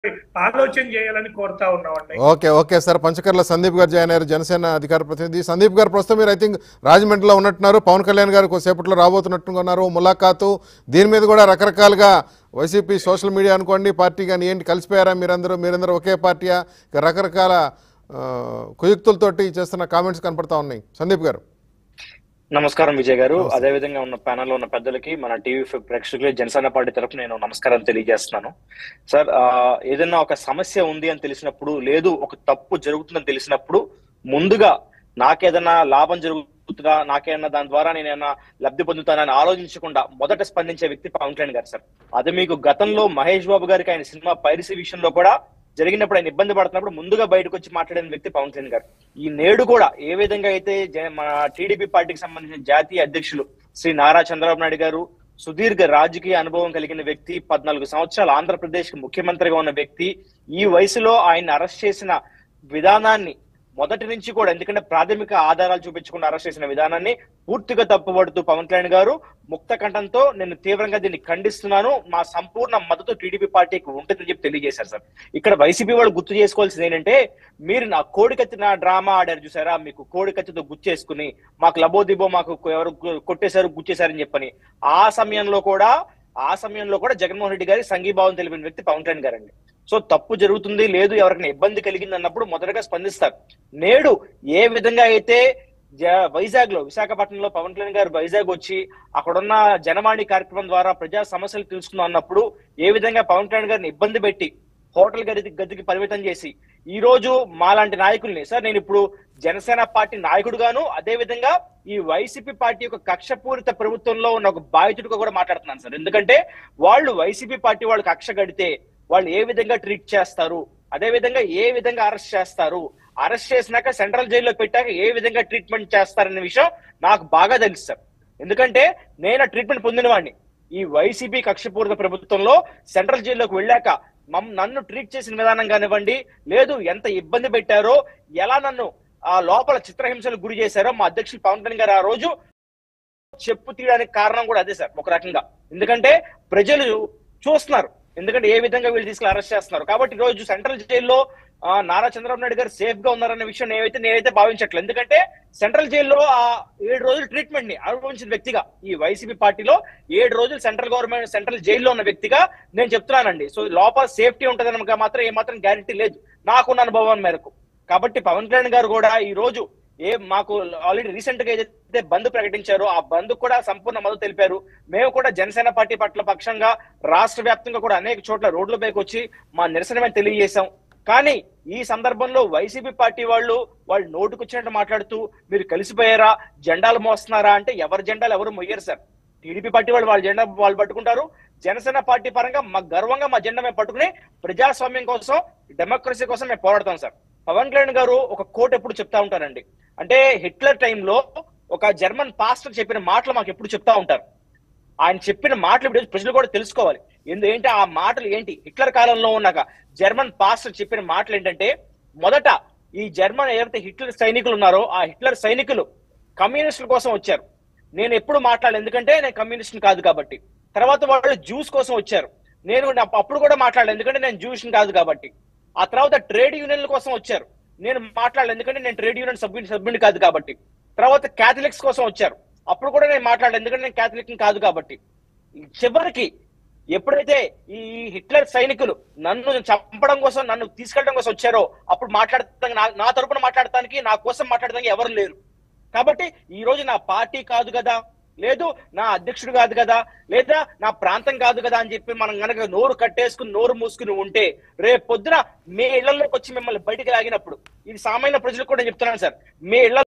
ఆలోచన చేయాలని కోరుతా ఉన్నామండి okay okay sir Panchakarla Sandeep garu join అయ్యారు జనసేన అధికార ప్రతినిధి సందీప్ గారు ప్రస్తుతం మీరు ఐ థింక్ రాజమండ్రిలో ఉన్నట్టున్నారు పవన్ కళ్యాణ్ గారు కొద్దిసేపట్లో రాబోతున్నట్టుగా ఉన్నారు ములాఖాతు దీని మీద కూడా రకరకాలుగా వైసీపీ సోషల్ మీడియా అనుకోండి పార్టీ కానీ ఏంటి కలిసిపోయారా మీరందరూ మీరందరూ ఒకే పార్టీయా ఇక రకరకాల ఆ, కుయుక్తులతోటి చేస్తున్న కామెంట్స్ కనపడతా ఉన్నాయి సందీప్ గారు నమస్కారం విజయ్ గారు నమస్తే. అదే విధంగా ఉన్న ప్యానల్ లో ఉన్న పెద్దలకి మన టీవీ ప్రేక్షకులు జనసేన పార్టీ తరఫున నేను నమస్కారం తెలియజేస్తున్నాను సార్ ఆ, ఏదైనా ఒక సమస్య ఉంది అని తెలిసినప్పుడు లేదు ఒక తప్పు జరుగుతుందని తెలిసినప్పుడు ముందుగా నాకేదైనా లాభం జరుగుతుందా నాకేదైనా దాని ద్వారా నేను ఏమైనా లబ్ధి పొందుతానని ఆలోచించకుండా మొదట స్పందించే వ్యక్తి పవన్ కళ్యాణ్ గారు సార్ అదే మీకు గతంలో మహేష్ బాబు గారికి ఆయన సినిమా పైరసీ విషయంలో కూడా జరిగినప్పుడు ఆయన ఇబ్బంది పడుతున్నప్పుడు ముందుగా బయటకు వచ్చి మాట్లాడిన వ్యక్తి పవన్ కళ్యాణ్ గారు ఈ నేడు కూడా ఏ విధంగా అయితే జ- మన టీడీపీ పార్టీకి సంబంధించిన జాతీయ అధ్యక్షులు శ్రీ నారా చంద్రబాబు నాయుడు గారు సుదీర్ఘ రాజకీయ అనుభవం కలిగిన వ్యక్తి పద్నాలుగు సంవత్సరాలు ఆంధ్రప్రదేశ్ కి ముఖ్యమంత్రిగా ఉన్న వ్యక్తి ఈ వయసులో ఆయన అరెస్ట్ చేసిన విధానాన్ని మొదటి నుంచి కూడా ఎందుకంటే ప్రాథమిక ఆధారాలు చూపించకుండా అరెస్ట్ చేసిన విధానాన్ని పూర్తిగా తప్పుపడుతూ పవన్ కళ్యాణ్ గారు ముక్త కంఠంతో నేను తీవ్రంగా దీన్ని ఖండిస్తున్నాను మా సంపూర్ణ మద్దతు టీడీపీ పార్టీకి ఉంటుందని చెప్పి తెలియజేశారు సార్ ఇక్కడ వైసీపీ వాళ్ళు గుర్తు చేసుకోవాల్సింది ఏంటంటే మీరు నా కోడికత్తి నా డ్రామా ఆడారు చూసారా మీకు కోడికత్తితో గుచ్చేసుకుని మాకు లబోదిబో మాకు ఎవరు కొట్టేశారు గుచ్చేశారని చెప్పని ఆ సమయంలో కూడా ఆ సమయంలో కూడా జగన్మోహన్ రెడ్డి గారి సంఘీభావం తెలిపిన వ్యక్తి పవన్ కళ్యాణ్ గారండి సో తప్పు జరుగుతుంది లేదు ఎవరికైనా ఇబ్బంది కలిగింది అన్నప్పుడు మొదటగా స్పందిస్తారు నేడు ఏ విధంగా అయితే జ- వైజాగ్ లో విశాఖపట్నంలో పవన్ కళ్యాణ్ గారు వైజాగ్ వచ్చి అక్కడున్న జనవాణి కార్యక్రమం ద్వారా ప్రజా సమస్యలు తెలుసుకున్నాం అన్నప్పుడు ఏ విధంగా పవన్ కళ్యాణ్ గారిని ఇబ్బంది పెట్టి హోటల్ గది గదికి పరిమితం చేసి ఈ రోజు మాలాంటి నాయకుల్ని సార్ నేను ఇప్పుడు జనసేన పార్టీ నాయకుడుగాను అదే విధంగా ఈ వైసీపీ పార్టీ యొక్క కక్షపూరిత ప్రభుత్వంలో ఉన్న ఒక బాధితుడిగా కూడా మాట్లాడుతున్నాను సార్ ఎందుకంటే వాళ్ళు వైసీపీ పార్టీ వాళ్ళు కక్ష గడితే వాళ్ళు ఏ విధంగా ట్రీట్ చేస్తారు అదే విధంగా ఏ విధంగా అరెస్ట్ చేస్తారు అరెస్ట్ చేసినాక సెంట్రల్ జైల్లో పెట్టాక ఏ విధంగా ట్రీట్మెంట్ చేస్తారనే విషయం నాకు బాగా తెలుసు సార్ ఎందుకంటే నేను ట్రీట్మెంట్ పొందిన వాడిని ఈ వైసీపీ కక్షపూరిత ప్రభుత్వంలో సెంట్రల్ జైల్లోకి వెళ్ళాక మమ్ నన్ను ట్రీట్ చేసిన విధానం కానివ్వండి లేదు ఎంత ఇబ్బంది పెట్టారో ఎలా నన్ను ఆ లోపల చిత్రహింసలకు గురి చేశారో మా అధ్యక్షులు పవన్ కళ్యాణ్ గారు ఆ రోజు చెప్పు తీయడానికి కారణం కూడా అదే సార్ ఒక రకంగా ఎందుకంటే ప్రజలు చూస్తున్నారు ఎందుకంటే ఏ విధంగా వీళ్ళు తీసుకెళ్ళి అరెస్ట్ చేస్తున్నారు కాబట్టి ఈ రోజు సెంట్రల్ జైల్లో ఆ, నారా చంద్రబాబు నాయుడు గారు సేఫ్ గా ఉన్నారన్న విషయం నేనైతే నేనైతే భావించట్లేదు ఎందుకంటే సెంట్రల్ జైల్లో ఆ ఏడు రోజులు ట్రీట్మెంట్ ని అనుభవించిన వ్యక్తిగా ఈ వైసీపీ పార్టీలో ఏడు రోజులు సెంట్రల్ గవర్నమెంట్ సెంట్రల్ జైల్లో ఉన్న వ్యక్తిగా నేను చెప్తున్నానండి సో లోపల సేఫ్టీ ఉంటదని మాత్రం ఏమాత్రం గ్యారెంటీ లేదు నాకున్న అనుభవం మేరకు కాబట్టి పవన్ కళ్యాణ్ గారు కూడా ఈ రోజు ఏ మాకు ఆల్రెడీ రీసెంట్ గా ఏదైతే బంద్ ప్రకటించారో ఆ బంద్ కూడా సంపూర్ణ మద్దతు తెలిపారు మేము కూడా జనసేన పార్టీ పట్ల పక్షంగా రాష్ట్ర వ్యాప్తంగా కూడా అనేక చోట్ల రోడ్లపైకి వచ్చి మా నిరసన మేము తెలియజేశాం కానీ ఈ సందర్భంలో వైసీపీ పార్టీ వాళ్ళు వాళ్ళు నోటుకొచ్చినట్టు మాట్లాడుతూ మీరు కలిసిపోయారా జెండాలు మోస్తున్నారా అంటే ఎవరి జెండాలు ఎవరు మొయ్యరు సార్ టీడీపీ పార్టీ వాళ్ళు వాళ్ళ జెండా వాళ్ళు పట్టుకుంటారు జనసేన పార్టీ పరంగా మా గర్వంగా మా జెండా మేము పట్టుకుని ప్రజాస్వామ్యం కోసం డెమోక్రసీ కోసం మేము పోరాడతాం సార్ పవన్ కళ్యాణ్ గారు ఒక కోట్ ఎప్పుడు చెప్తా ఉంటారండి అంటే హిట్లర్ టైంలో ఒక జర్మన్ పాస్టర్ చెప్పిన మాటలు మాకు ఎప్పుడు చెప్తా ఉంటారు ఆయన చెప్పిన మాటలు ఇప్పుడు ప్రజలు కూడా తెలుసుకోవాలి ఎందు ఏంటి ఆ మాటలు ఏంటి హిట్లర్ కాలంలో ఉన్నాక జర్మన్ పాస్టర్ చెప్పిన మాటలు ఏంటంటే మొదట ఈ జర్మన్ ఏవైతే హిట్లర్ సైనికులు ఉన్నారో ఆ హిట్లర్ సైనికులు కమ్యూనిస్టుల కోసం వచ్చారు నేను ఎప్పుడు మాట్లాడలేదు ఎందుకంటే నేను కమ్యూనిస్ట్ కాదు కాబట్టి తర్వాత వాళ్ళు జ్యూస్ కోసం వచ్చారు నేను నా- అప్పుడు కూడా మాట్లాడలేదు ఎందుకంటే నేను జ్యూస్ కాదు కాబట్టి ఆ తర్వాత ట్రేడ్ యూనియన్ల కోసం వచ్చారు నేను మాట్లాడలేదు ఎందుకంటే నేను ట్రేడ్ యూనియన్ సభ్యుని సభ్యుని కాదు కాబట్టి తర్వాత క్యాథలిక్స్ కోసం వచ్చారు అప్పుడు కూడా నేను మాట్లాడలేదు ఎందుకంటే నేను క్యాథలిక్ కాదు కాబట్టి చివరికి ఎప్పుడైతే ఈ హిట్లర్ సైనికులు నన్ను చంపడం కోసం నన్ను తీసుకెళ్ళడం కోసం వచ్చారో అప్పుడు మాట్లాడటానికి నా- నా తరపున మాట్లాడటానికి నా కోసం మాట్లాడటానికి ఎవరు లేరు కాబట్టి ఈ రోజు నా పార్టీ కాదు కదా లేదు నా అధ్యక్షుడు కాదు కదా లేదా నా ప్రాంతం కాదు కదా అని చెప్పి మనం గనక నోరు కట్టేసుకుని నోరు మూసుకుని ఉంటే రేపు పొద్దున మీ ఇళ్లలోకి వచ్చి మిమ్మల్ని బయటికి లాగినప్పుడు ఇది సామాన్య ప్రజలకు కూడా చెప్తున్నాను సార్ మీ ఇళ్ల